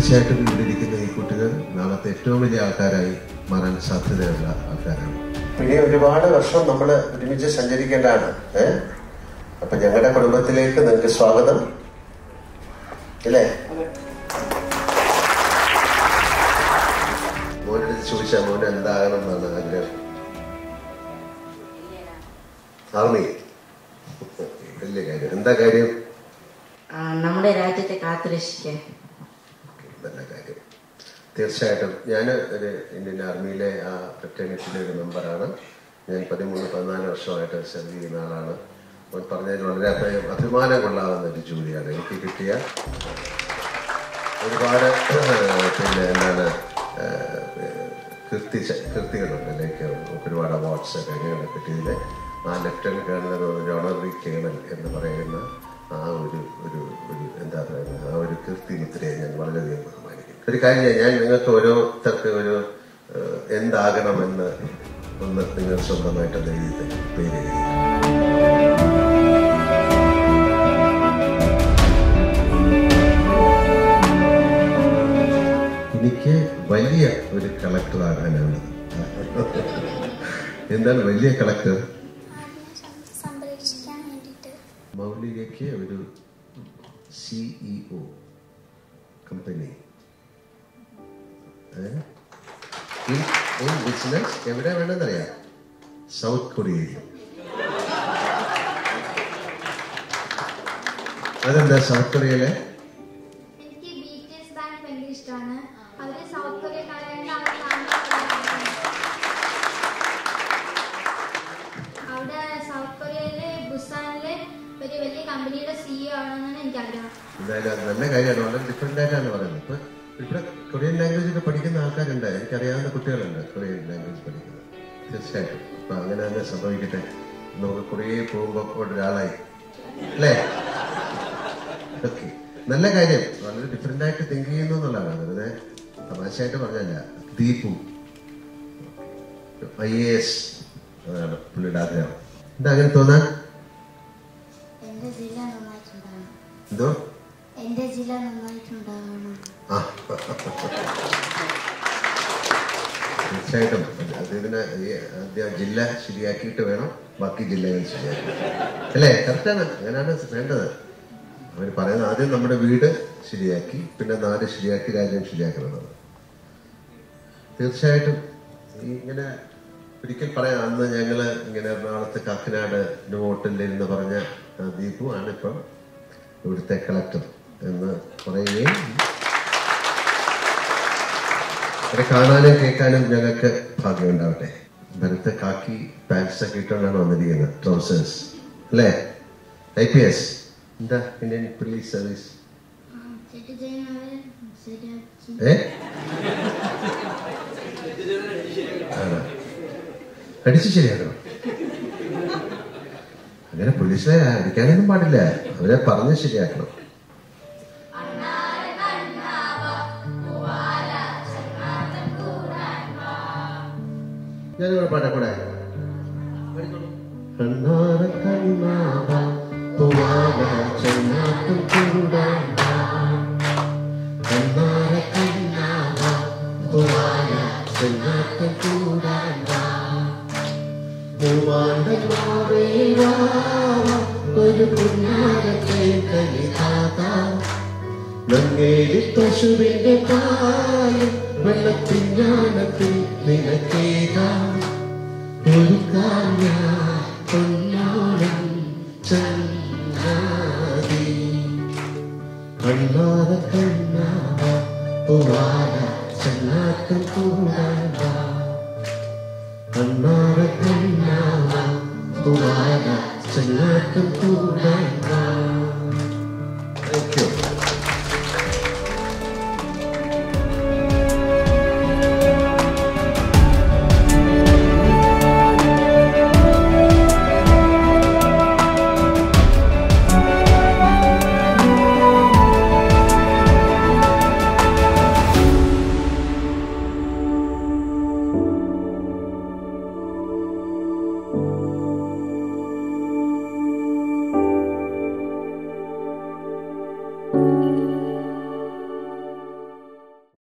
തീർച്ചയായിട്ടും ഇവിടെ ഇരിക്കുന്ന ഈ കുട്ടികൾ നാളത്തെ ഏറ്റവും വലിയ ആൾക്കാരായി മാറാൻ സാധ്യതയുള്ള ആൾക്കാരാണ് ഇനി ഒരുപാട് വർഷം നമ്മൾ ഒരുമിച്ച് സഞ്ചരിക്കേണ്ടതാണ് ഏഹ് അപ്പൊ ഞങ്ങളുടെ കുടുംബത്തിലേക്ക് നിങ്ങൾക്ക് സ്വാഗതം അല്ലേ മോനോട് ചോദിച്ചാൽ മോൻ എന്താകണം എന്നാണ് ആഗ്രഹം ആർമി വലിയ കാര്യം എന്താ കാര്യം ആ, നമ്മുടെ രാജ്യത്തെ കാത്തുരക്ഷിക്കാൻ നല്ല കാര്യം തീർച്ചയായിട്ടും ഞാൻ ഒരു ഇന്ത്യൻ ആർമിയിലെ ആ ഫ്രറ്റേണിറ്റിയിലെ ഒരു മെമ്പറാണ് ഞാൻ പതിമൂന്ന് പതിനാല് വർഷമായിട്ട് സെർവ് ചെയ്യുന്ന ആളാണ് അവൻ പറഞ്ഞതിൽ വളരെ അഭയം അഭിമാനം കൊള്ളാവുന്ന ഒരു ജോലിയാണ് എനിക്ക് കിട്ടിയ ഒരുപാട് പിന്നെ എന്താണ് കീർത്തി കീർത്തികളുണ്ട് ലൈക്ക് ഒരുപാട് അവാർഡ്സ് ഒക്കെ അങ്ങനെയുള്ള കിട്ടിയതിൽ ആ ലെഫ്റ്റനന്റ് കേണൽ ഒരു ഓണററി കേണൽ എന്ന് പറയുന്ന ആ ഒരു ഒരു ഒരു എന്താ പറയുക ആ ഒരു കീർത്തി മുദ്രയെ ഞാൻ വളരെയധികം ബഹുമാനിക്കുന്നു ഒരു കാര്യം ചെയ്യാം, ഞാൻ നിങ്ങൾക്ക് ഓരോരുത്തർക്ക് ഒരു ഏഹ്, എന്താകണമെന്ന് ഒന്ന് നിങ്ങൾ സ്വന്തമായിട്ട് അത് എഴുതി തരും പേര് എഴുതി എനിക്ക് വലിയ ഒരു കളക്ടർ ആകാനാണ് എന്താണ് വലിയ കളക്ടർ സംരക്ഷിക്കാൻ വേണ്ടിയിട്ട് മൗലികയ്ക്ക് ഒരു സിഇഒ കമ്പനി ഇൻ ബിസിനസ് എവിടെ വേണമെന്നറിയാം സൗത്ത് കൊറിയയിൽ അതെന്താ സൗത്ത് കൊറിയയിലെ എനിക്ക് ബി ടി എസ് ബാൻഡ് ഭയങ്കര ഇഷ്ടമാണ് അവര് സൗത്ത് കൊറിയക്കാരായതുകൊണ്ട് അവർ കാണുന്നത് അവിടെ സൗത്ത് കൊറിയയിലെ ബുസാനിലെ ഒരു വലിയ കമ്പനിയുടെ സിഇഒ ആവണമെന്നാണ് എനിക്ക് ആഗ്രഹം എന്തായാലും അത് നല്ല കാര്യമാണ് വളരെ ഡിഫറെന്റ് ആയിട്ടാണ് പറയുന്നത് ഇപ്പൊ ഇവിടെ കൊറിയൻ ലാംഗ്വേജ് ഒക്കെ പഠിക്കുന്ന ആൾക്കാരുണ്ട് എനിക്കറിയാവുന്ന കുട്ടികളുണ്ട് കൊറിയൻ ലാംഗ്വേജ് പഠിക്കുന്നത് തീർച്ചയായിട്ടും അപ്പൊ അങ്ങനെ തന്നെ സംഭവിക്കട്ടെ നമുക്ക് കുറേ പോകുമ്പോൾ ഒരാളായി അല്ലേ ഓക്കെ നല്ല കാര്യം വളരെ ഡിഫറെന്റ് ആയിട്ട് തിങ്ക് ചെയ്യുന്നു എന്നുള്ളതാണ് വെറുതെ തമാശയായിട്ട് പറഞ്ഞല്ല ദീപു ഐ എ എസ് അതാണ് പുള്ളിയുടെ ആഗ്രഹം എന്താ അങ്ങനെ തോന്നാൻ എന്റെ ജില്ല നന്നായിട്ടുണ്ടാവണം എന്തോ എന്റെ ജില്ല നന്നായിട്ടുണ്ടാവണം ആ തീർച്ചയായിട്ടും അത് അദ്ദേഹത്തിന് ഈ ആദ്യം ജില്ല ശരിയാക്കിയിട്ട് വേണം ബാക്കി ജില്ലകൾ ശരിയാക്കി അല്ലേ കറക്റ്റാണ് അങ്ങനെയാണ് വേണ്ടത് അവർ പറയുന്നത് ആദ്യം നമ്മുടെ വീട് ശരിയാക്കി പിന്നെ നാട് ശരിയാക്കി രാജ്യം ശരിയാക്കണമെന്നാണ് തീർച്ചയായിട്ടും ഈ ഇങ്ങനെ ഒരിക്കൽ പറയാം അന്ന് ഞങ്ങള് ഇങ്ങനെ എറണാകുളത്ത് കാക്കനാട് ഹോട്ടലിൽ ഇരുന്ന് പറഞ്ഞ ആ ദീപു ആണ് ഇപ്പം ഇവിടുത്തെ കളക്ടർ എന്ന് പറയുകയും അവരെ കാണാനും കേൾക്കാനും ഞങ്ങൾക്ക് ഭാഗ്യമുണ്ടാവട്ടെ ഭരത്ത് കാക്കി പാൻസ് ഒക്കെ ഇട്ടുകൊണ്ടാണ് വന്നിരിക്കുന്നത് ട്രൗസേഴ്സ് അല്ലേ ഐ പി എസ് എന്താ ഇന്ത്യൻ പോലീസ് സർവീസ് ചേട്ടി ചെയ്യുന്നവരെ ശരിയാക്കി ഏ ആണോ? അടിച്ചു ശരിയാക്കണം അങ്ങനെ പോലീസിനെ അടിക്കാനൊന്നും പാടില്ല അവരെ പറഞ്ഞ് ശരിയാക്കണം ഞാനിവിടെ പാടക്കൂടെ കണ്ണാറ കണ്ണാവ പൂവാല ചെന്നാട്ടും കൂടാണ്ട കണ്ണാറ കണ്ണാവ പൂവാല ചെന്നാട്ടും കൂടാണ്ട മൂവാണ്ട മാവേവാ ഒരു പുന്നാരത്തെ കലിതാതാ നങ്ങേലി പശുവിന്റെ പാല് വെള്ളത്തിഞ്ഞാണത്തിൽ നിനക്കേകാം ഒരു കാഞ്ഞ പൊന്നോളം ചങ്ങാതി കണ്ണാറ കണ്ണാവ പൂവാല ചെന്നാട്ടം കൂടാണ്ട കണ്ണാറ കണ്ണാവ പൂവാല ചെന്നാട്ടം കൂടാണ്ട